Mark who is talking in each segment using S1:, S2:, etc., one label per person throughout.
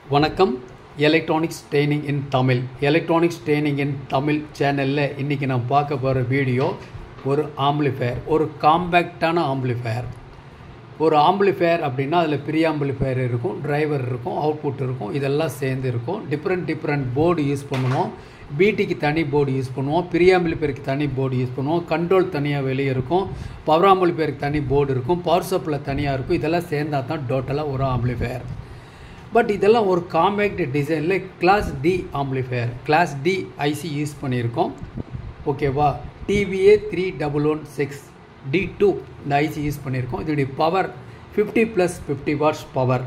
S1: வணக்கம் electronics training in Tamil electronics training in Tamil சேனலில் இன்றைக்கி நான் பார்க்க போகிற வீடியோ ஒரு ஆம்பிளிஃபயர் ஒரு காம்பேக்டான ஆம்பிளிஃபயர் ஒரு ஆம்பிளிஃபயர் அப்படின்னா அதில் ப்ரீ ஆம்பிளிஃபயர் இருக்கும் டிரைவர் இருக்கும் அவுட்புட் இருக்கும் இதெல்லாம் சேர்ந்து இருக்கும் டிஃப்ரெண்ட் டிஃப்ரெண்ட் போர்டு யூஸ் பண்ணுவோம் பிடிக்கு தனி போர்டு யூஸ் பண்ணுவோம் ப்ரீ ஆம்பிளிஃபயருக்கு தனி போர்டு யூஸ் பண்ணுவோம் கண்ட்ரோல் தனியாக வெளியே இருக்கும் பவர் ஆம்பிளிஃபயருக்கு தனி போர்டு இருக்கும் பவர் சப்ளை தனியாக இருக்கும் இதெல்லாம் சேர்ந்தால் தான் டோட்டலாக ஒரு ஆம்பிளிஃபயர் பட் இதெல்லாம் ஒரு காம்பேக்ட் டிசைனில் class D amplifier class D IC use பண்ணியிருக்கோம் ஓகேவா TVA three double one six D two இந்த ஐசி யூஸ் பண்ணியிருக்கோம் இதனுடைய power fifty plus fifty watts power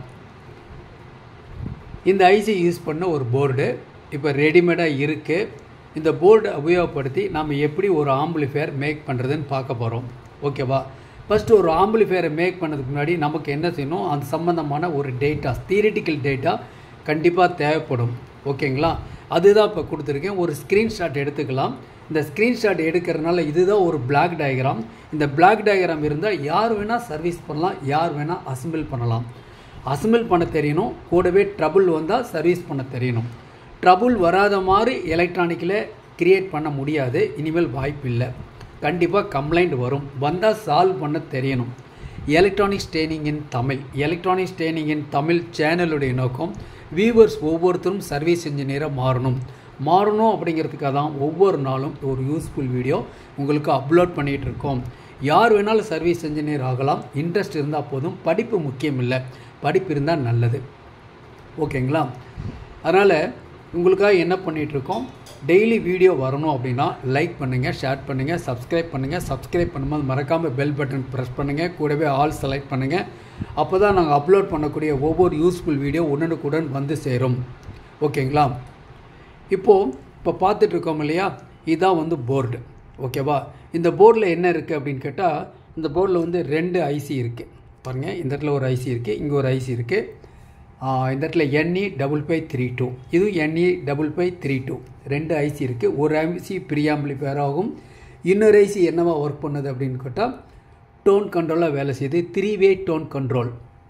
S1: இந்த ஐசி யூஸ் பண்ண ஒரு போர்டு இப்போ ரெடிமேடாக இருக்குது இந்த போர்டு உபயோகப்படுத்தி நம்ம எப்படி ஒரு ஆம்பிளிஃபயர் மேக் பண்ணுறதுன்னு பார்க்க போகிறோம் ஓகேவா ஃபஸ்ட்டு ஒரு ஆம்பிளிஃபயரை மேக் பண்ணதுக்கு முன்னாடி நமக்கு என்ன செய்யணும் அது சம்மந்தமான ஒரு டேட்டா தியரிட்டிக்கல் டேட்டா கண்டிப்பாக தேவைப்படும் ஓகேங்களா அதுதான் இப்போ கொடுத்துருக்கேன் ஒரு ஸ்க்ரீன்ஷாட் எடுத்துக்கலாம் இந்த ஸ்க்ரீன்ஷாட் எடுக்கிறதுனால இதுதான் ஒரு பிளாக் டயக்ராம் இந்த பிளாக் டயக்ராம் இருந்தால் யார் வேணால் சர்வீஸ் பண்ணலாம் யார் வேணால் அசம்பிள் பண்ணலாம் அசம்பிள் பண்ண தெரியணும் கூடவே ட்ரபுள் வந்தால் சர்வீஸ் பண்ண தெரியணும் ட்ரபுள் வராத மாதிரி எலக்ட்ரானிக்கில் க்ரியேட் பண்ண முடியாது இனிமேல் வாய்ப்பு இல்லை கண்டிப்பாக கம்ப்ளைண்ட் வரும் வந்தால் சால்வ் பண்ண தெரியணும் electronics training in Tamil electronics training in Tamil சேனலுடைய நோக்கம் வியூவர்ஸ் ஒவ்வொருத்தரும் சர்வீஸ் இன்ஜினியராக மாறணும் மாறணும் அப்படிங்கிறதுக்காக தான் ஒவ்வொரு நாளும் ஒரு யூஸ்ஃபுல் வீடியோ உங்களுக்கு அப்லோட் பண்ணிகிட்டு இருக்கோம் யார் வேணாலும் சர்வீஸ் இன்ஜினியர் ஆகலாம் இன்ட்ரெஸ்ட் இருந்தால் போதும் படிப்பு முக்கியம் இல்லை படிப்பு இருந்தால் நல்லது ஓகேங்களா அதனால் உங்களுக்காக என்ன பண்ணிகிட்ருக்கோம் டெய்லி வீடியோ வரணும் அப்படின்னா லைக் பண்ணுங்கள் ஷேர் பண்ணுங்கள் சப்ஸ்கிரைப் பண்ணுங்கள் சப்ஸ்கிரைப் பண்ணும்போது மறக்காமல் பெல் பட்டன் ப்ரெஸ் பண்ணுங்கள் கூடவே ஆல் செலக்ட் பண்ணுங்கள் அப்போ தான் நாங்கள் அப்லோட் பண்ணக்கூடிய ஒவ்வொரு யூஸ்ஃபுல் வீடியோ உடனுக்குடன் வந்து சேரும் ஓகேங்களா இப்போது இப்போ பார்த்துட்ருக்கோம் இல்லையா இதுதான் வந்து போர்டு ஓகேவா இந்த போர்டில் என்ன இருக்குது அப்படின்னு கேட்டால் இந்த போர்டில் வந்து ரெண்டு ஐசி இருக்குது பாருங்கள் இந்த இடத்துல ஒரு ஐசி இருக்குது இங்கே ஒரு ஐசி இருக்குது இந்த இடத்துல NE double five three two இது NE double five three two ரெண்டு ஐசி இருக்குது ஒரு ஐசி ப்ரீஆம்பிளிஃபயர் ஆகும் இன்னொரு ஐசி என்னவா ஒர்க் பண்ணுது அப்படின்னு கேட்டால் டோன் கண்ட்ரோலாக வேலை செய்யுது three way tone control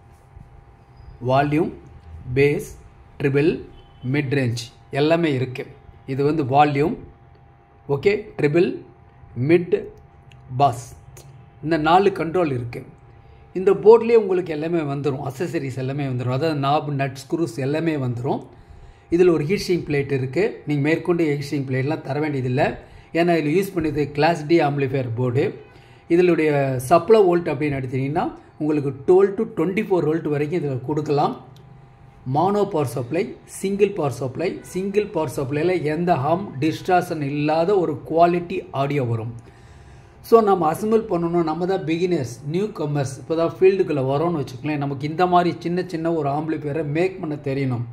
S1: volume bass treble mid range எல்லாமே இருக்குது இது வந்து volume okay treble mid bass இந்த நாலு கண்ட்ரோல் இருக்குது இந்த போர்ட்லேயே உங்களுக்கு எல்லாமே வந்துடும் அசசரிஸ் எல்லாமே வந்துடும் அதாவது நாப் நட் ஸ்க்ரூஸ் எல்லாமே வந்துடும் இதில் ஒரு ஹீட்ஷிங் பிளேட் இருக்குது நீங்கள் மேற்கொண்டு ஹீட்ஷிங் பிளேட்லாம் தர வேண்டியதில்லை ஏன்னா இதில் யூஸ் பண்ணியது கிளாஸ் டி ஆம்பிளிஃபயர் போர்டு இதனுடைய சப்ளை வோல்ட் அப்படின்னு எடுத்தீங்கன்னா உங்களுக்கு twelve to twenty four volt வரைக்கும் இதில் கொடுக்கலாம் mono power supply single power supply single power சப்ளையில் எந்த ஹார்ம் டிஸ்ட்ராக்ஷன் இல்லாத ஒரு குவாலிட்டி ஆடியோ வரும் ஸோ நம்ம அசம்பிள் பண்ணணும் நம்ம தான் பிகினர்ஸ் நியூ கமர்ஸ் இப்போ தான் ஃபீல்டுக்குள்ளே வரோன்னு வச்சுக்கலேன் நமக்கு இந்த மாதிரி சின்ன சின்ன ஒரு ஆம்பிளிஃபயரை மேக் பண்ண தெரியணும்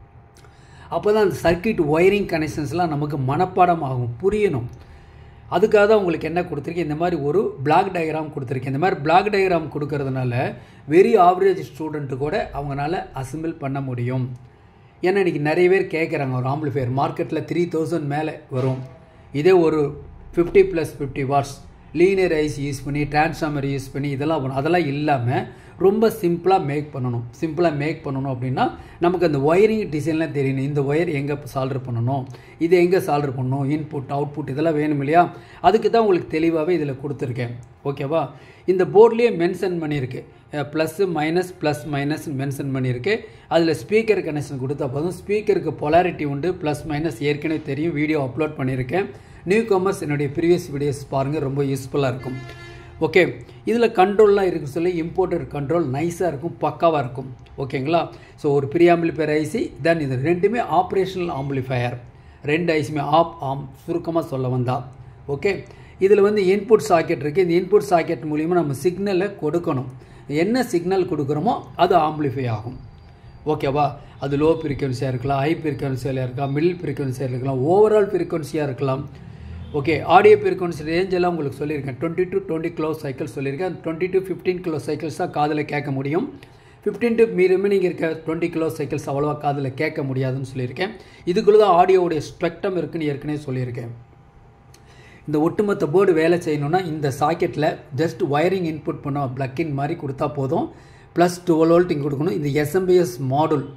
S1: அப்போ தான் அந்த சர்க்கியூட் ஒயரிங் கனெக்ஷன்ஸ்லாம் நமக்கு மனப்பாடம் ஆகும் புரியணும் அதுக்காக தான் உங்களுக்கு என்ன கொடுத்துருக்கேன் இந்த மாதிரி ஒரு பிளாக் டயக்ராம் கொடுத்துருக்கேன் இந்த மாதிரி பிளாக் டயக்ராம் கொடுக்கறதுனால வெரி ஆவரேஜ் ஸ்டூடெண்ட்டு கூட அவங்களால அசம்பிள் பண்ண முடியும் ஏன்னா இன்றைக்கி நிறைய பேர் கேட்குறாங்க ஒரு ஆம்பிளிஃபயர் மார்க்கெட்டில் த்ரீ தௌசண்ட் மேலே வரும் இதே ஒரு fifty plus fifty watts linear IC use பண்ணி டிரான்ஸ்ஃபார்மர் யூஸ் பண்ணி இதெல்லாம் பண்ணணும் அதெல்லாம் இல்லாமல் ரொம்ப சிம்பிளாக மேக் பண்ணணும் சிம்பிளாக மேக் பண்ணணும் அப்படின்னா நமக்கு அந்த ஒயரிங் டிசைன்லாம் தெரியணும் இந்த ஒயர் எங்கே சால்டர் பண்ணணும் இது எங்கே சால்டர் பண்ணணும் இன்புட் அவுட்புட் இதெல்லாம் வேணும் இல்லையா அதுக்கு தான் உங்களுக்கு தெளிவாகவே இதில் கொடுத்துருக்கேன் ஓகேவா இந்த போர்ட்லேயே மென்ஷன் பண்ணியிருக்கு plus minus plus minus mention பண்ணியிருக்கு அதில் ஸ்பீக்கர் கனெக்ஷன் கொடுத்தா போதும் ஸ்பீக்கருக்கு பொலாரிட்டி உண்டு ப்ளஸ் மைனஸ் ஏற்கனவே தெரியும் வீடியோ அப்லோட் பண்ணியிருக்கேன் நியூ காமர்ஸ் என்னுடைய ப்ரீவியஸ் வீடியோஸ் பாருங்கள் ரொம்ப யூஸ்ஃபுல்லாக இருக்கும் ஓகே இதில் கண்ட்ரோல்லாம் இருக்குன்னு சொல்லி இம்போர்ட்டட் கண்ட்ரோல் நைஸாக இருக்கும் பக்காவாக இருக்கும் ஓகேங்களா ஸோ ஒரு ப்ரீ ஆம்பிளிஃபயர் ஐசி தென் இது ரெண்டுமே ஆப்ரேஷனல் ஆம்பிளிஃபயர் ரெண்டு ஐசியுமே ஆப் ஆம் சுருக்கமாக சொல்ல வந்தா ஓகே இதில் வந்து இன்புட் சாக்கெட் இருக்குது இந்த இன்புட் சாக்கெட் மூலிமா நம்ம சிக்னலை கொடுக்கணும் என்ன சிக்னல் கொடுக்குறோமோ அது ஆம்பிளிஃபை ஆகும் ஓகேவா அது லோ ஃப்ரீக்வன்சியாக இருக்கலாம் ஹை ஃப்ரீக்வன்சியாக இருக்கலாம் மிடில் ஃப்ரீக்வன்சியாக இருக்கலாம் ஓவரால் ஃப்ரீக்வன்சியாக இருக்கலாம் ஓகே ஆடியோ ஃப்ரீக்வன்சி ரேஞ்ச் எல்லாம் உங்களுக்கு சொல்லியிருக்கேன் twenty to twenty kilo cycle சொல்லியிருக்கேன் twenty to fifteen kilo cycles தான் காதில் கேட்க முடியும் ஃபிஃப்டீன் டு மீ ரிமைனிங் இருக்க டுவெண்ட்டி கிலோ சைக்கிள்ஸ் அவ்வளோவா காதில் கேட்க முடியாதுன்னு சொல்லியிருக்கேன் இதுக்குள்ளே தான் ஆடியோவுடைய ஸ்பெக்ட்ரம் இருக்குன்னு ஏற்கனவே சொல்லியிருக்கேன் இந்த ஒட்டுமொத்த போர்டு வேலை செய்யணும்னா இந்த சாக்கெட்டில் ஜஸ்ட் ஒயரிங் இன்புட் பண்ண ப்ளக்கின் மாதிரி கொடுத்தா போதும் ப்ளஸ் டுவெல் வோல்ட் இங்கே கொடுக்கணும் இந்த எஸ்எம்பிஎஸ் மாடுல்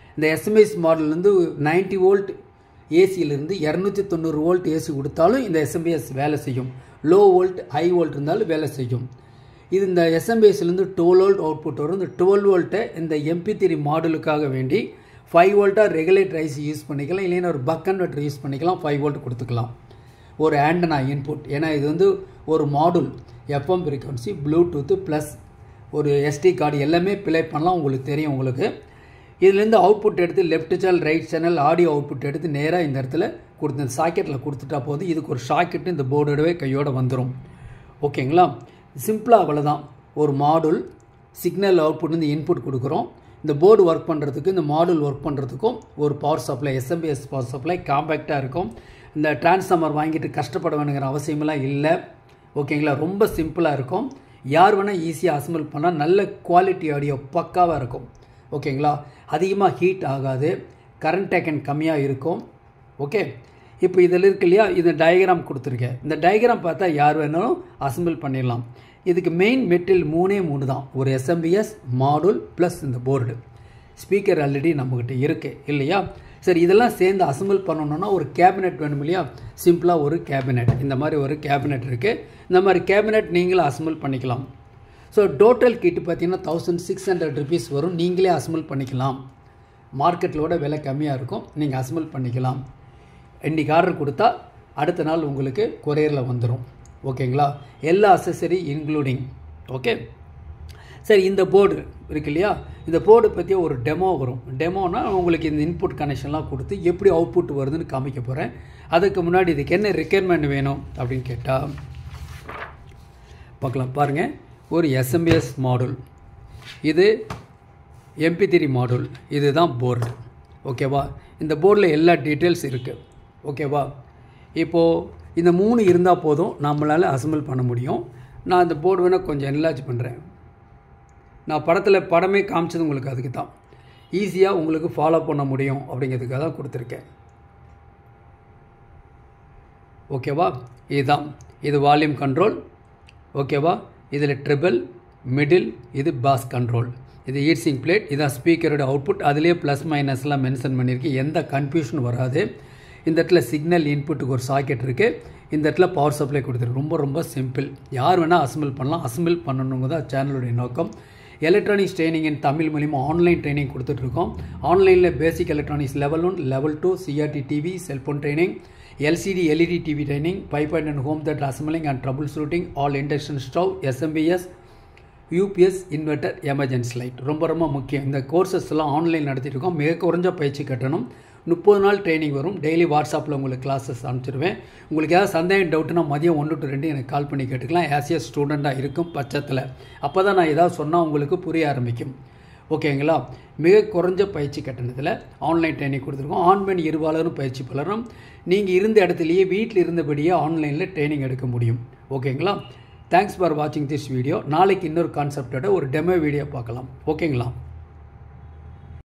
S1: இந்த எஸ்எம்எஸ் மாடல்லேருந்து நைன்டி வோல்ட் ஏசியிலேருந்து இரநூத்தி தொண்ணூறு வோல்ட் ஏசி கொடுத்தாலும் இந்த எஸ்எம்பிஎஸ் வேலை செய்யும் லோ வோல்ட் ஹை வோல்ட் இருந்தாலும் வேலை செய்யும் இது இந்த எஸ்எம்பிஎஸ்லேருந்து டுவெல் வோல்ட் அவுட்புட் வரும் இந்த டுவெல் வோல்ட்டை இந்த எம்பி த்ரீ மாடலுக்காக வேண்டி ஃபைவ் வோல்ட்டாக ரெகுலேட்டர் ஐசி யூஸ் பண்ணிக்கலாம் இல்லைன்னா ஒரு பக் கன்வெர்ட்டர் யூஸ் பண்ணிக்கலாம் ஃபைவ் வோல்ட் கொடுத்துக்கலாம் ஒரு ஆண்டனா இன்புட் ஏன்னா இது வந்து ஒரு module FM frequency Bluetooth plus ஒரு எஸ்டி கார்டு எல்லாமே ப்ளே பண்ணலாம் உங்களுக்கு தெரியும் உங்களுக்கு இதுலேருந்து அவுட்புட் எடுத்து left channel right channel audio output எடுத்து நேராக இந்த இடத்துல கொடுத்து இந்த சாக்கெட்டில் கொடுத்துட்டா போதும் இதுக்கு ஒரு ஷாக்கெட்டு இந்த போர்டோடவே கையோடு வந்துடும் ஓகேங்களா சிம்பிளாக அவ்வளோதான் ஒரு மாடுல் சிக்னல் அவுட்புட் இந்த இன்புட் கொடுக்குறோம் இந்த போர்டு ஒர்க் பண்ணுறதுக்கு இந்த மாடுல் ஒர்க் பண்ணுறதுக்கும் ஒரு power supply SMPS power supply காம்பேக்டாக இருக்கும் இந்த டிரான்ஸ்ஃபார்மர் வாங்கிட்டு கஷ்டப்பட வேணுங்கிற அவசியமெல்லாம் இல்லை ஓகேங்களா ரொம்ப சிம்பிளாக இருக்கும் யார் வேணால் ஈஸியாக அசம்பிள் பண்ணால் நல்ல குவாலிட்டி ஆடியோ பக்காவாக இருக்கும் ஓகேங்களா அதிகமாக ஹீட் ஆகாது கரண்ட் டேக்கன் கம்மியாக இருக்கும் ஓகே இப்போ இதில் இருக்கு இல்லையா இது டயக்ராம் கொடுத்துருக்கேன் இந்த டயக்ராம் பார்த்தா யார் வேணாலும் அசம்பிள் பண்ணிடலாம் இதுக்கு மெயின் மெட்டீரியல் மூணே மூணு தான் ஒரு எஸ்எம்பிஎஸ் மாடுல் ப்ளஸ் இந்த போர்டு ஸ்பீக்கர் ஆல்ரெடி நம்மக்கிட்ட இருக்குது இல்லையா சரி இதெல்லாம் சேர்ந்து அசம்பிள் பண்ணணுன்னா ஒரு கேபினெட் வேணும் இல்லையா சிம்பிளாக ஒரு கேபினெட் இந்த மாதிரி ஒரு கேபினெட் இருக்குது இந்த மாதிரி கேபினெட் நீங்களும் அசம்பிள் பண்ணிக்கலாம் ஸோ டோட்டல் கிட்டு பார்த்தீங்கன்னா தௌசண்ட் சிக்ஸ் ஹண்ட்ரட் ருபீஸ் வரும் நீங்களே அசம்பிள் பண்ணிக்கலாம் மார்க்கெட்டிலோட விலை கம்மியாக இருக்கும் நீங்கள் அசம்பிள் பண்ணிக்கலாம் இன்றைக்கி ஆர்டர் கொடுத்தா அடுத்த நாள் உங்களுக்கு கொரியரில் வந்துடும் ஓகேங்களா எல்லா அசசரி இன்க்ளூடிங் ஓகே சரி இந்த போர்டு இருக்கு இல்லையா இந்த போர்டு பற்றி ஒரு டெமோ வரும் டெமோனா உங்களுக்கு இந்த இன்புட் கனெக்ஷன்லாம் கொடுத்து எப்படி அவுட்புட் வருதுன்னு காமிக்க போகிறேன் அதுக்கு முன்னாடி இதுக்கு என்ன ரெக்யர்மெண்ட் வேணும் அப்படின்னு கேட்டால் பார்க்கலாம் பாருங்கள் ஒரு எஸ்எம்பிஎஸ் மாடுல் இது எம்பி த்ரீ மாடுல் இதுதான் போர்டு ஓகேவா இந்த போர்டில் எல்லா டீட்டெயில்ஸ் இருக்குது ஓகேவா இப்போது இந்த மூணு இருந்தால் போதும் நம்மளால் அசம்பிள் பண்ண முடியும் நான் இந்த போர்டு வேணால் கொஞ்சம் என்லார்ஜ் பண்ணுறேன் நான் படத்தில் படமே காமிச்சது உங்களுக்கு அதுக்கு தான் ஈஸியாக உங்களுக்கு ஃபாலோ பண்ண முடியும் அப்படிங்கிறதுக்காக தான் கொடுத்துருக்கேன் ஓகேவா இதுதான் இது வால்யூம் கண்ட்ரோல் ஓகேவா இதில் ட்ரிபிள் மிடில் இது பாஸ் கண்ட்ரோல் இது ஈட்ஸிங் பிளேட் இதான் ஸ்பீக்கரோட அவுட்புட் அதுலேயே ப்ளஸ் மைனஸ்லாம் மென்ஷன் பண்ணியிருக்கு எந்த கன்ஃபியூஷன் வராது இந்த இடத்துல சிக்னல் இன்புட்டுக்கு ஒரு சாக்கெட் இருக்குது இந்த இடத்துல பவர் சப்ளை கொடுத்துருக்கு ரொம்ப ரொம்ப சிம்பிள் யார் வேணால் அசம்பிள் பண்ணலாம் அசம்பிள் பண்ணணுங்க தான் சேனலுடைய நோக்கம் எலக்ட்ரானிக்ஸ் ட்ரைனிங் இன் தமிழ் மூலிமா ஆன்லைன் ட்ரைனிங் கொடுத்துட்ருக்கோம் ஆன்லைனில் basic electronics level one level two CRT TV cellphone training LCD LED TV training pipe and home that assembling and troubleshooting all induction stove SMPS UPS inverter emergency light ரொம்ப ரொம்ப முக்கியம் இந்த courses எல்லாம் online நடத்திட்டு இருக்கோம் மிக குறைஞ்ச பயிற்சி கட்டணும் முப்பது நாள் ட்ரைனிங் வரும் டெய்லி வாட்ஸ்அப்பில் உங்களுக்கு கிளாஸஸ் அனுப்பிச்சிருவேன் உங்களுக்கு ஏதாவது சந்தேகம் டவுட்னா மதியம் ஒன்று டு ரெண்டு எனக்கு கால் பண்ணி கேட்டுக்கலாம் ஆஸ் ஏ ஸ்டூடெண்ட்டாக இருக்கும் பட்சத்தில் அப்போ தான் நான் ஏதாவது சொன்னால் உங்களுக்கு புரிய ஆரம்பிக்கும் ஓகேங்களா மிக குறைஞ்ச பயிற்சி கட்டணத்தில் ஆன்லைன் ட்ரைனிங் கொடுத்துருக்கோம் ஆன்லைன் இருபாலரும் பயிற்சி பலரும் நீங்கள் இருந்த இடத்துலையே வீட்டில் இருந்தபடியே ஆன்லைனில் ட்ரைனிங் எடுக்க முடியும் ஓகேங்களா தேங்க்ஸ் ஃபார் வாட்சிங் திஸ் வீடியோ நாளைக்கு இன்னொரு கான்செப்டோட ஒரு டெமோ வீடியோ பார்க்கலாம் ஓகேங்களா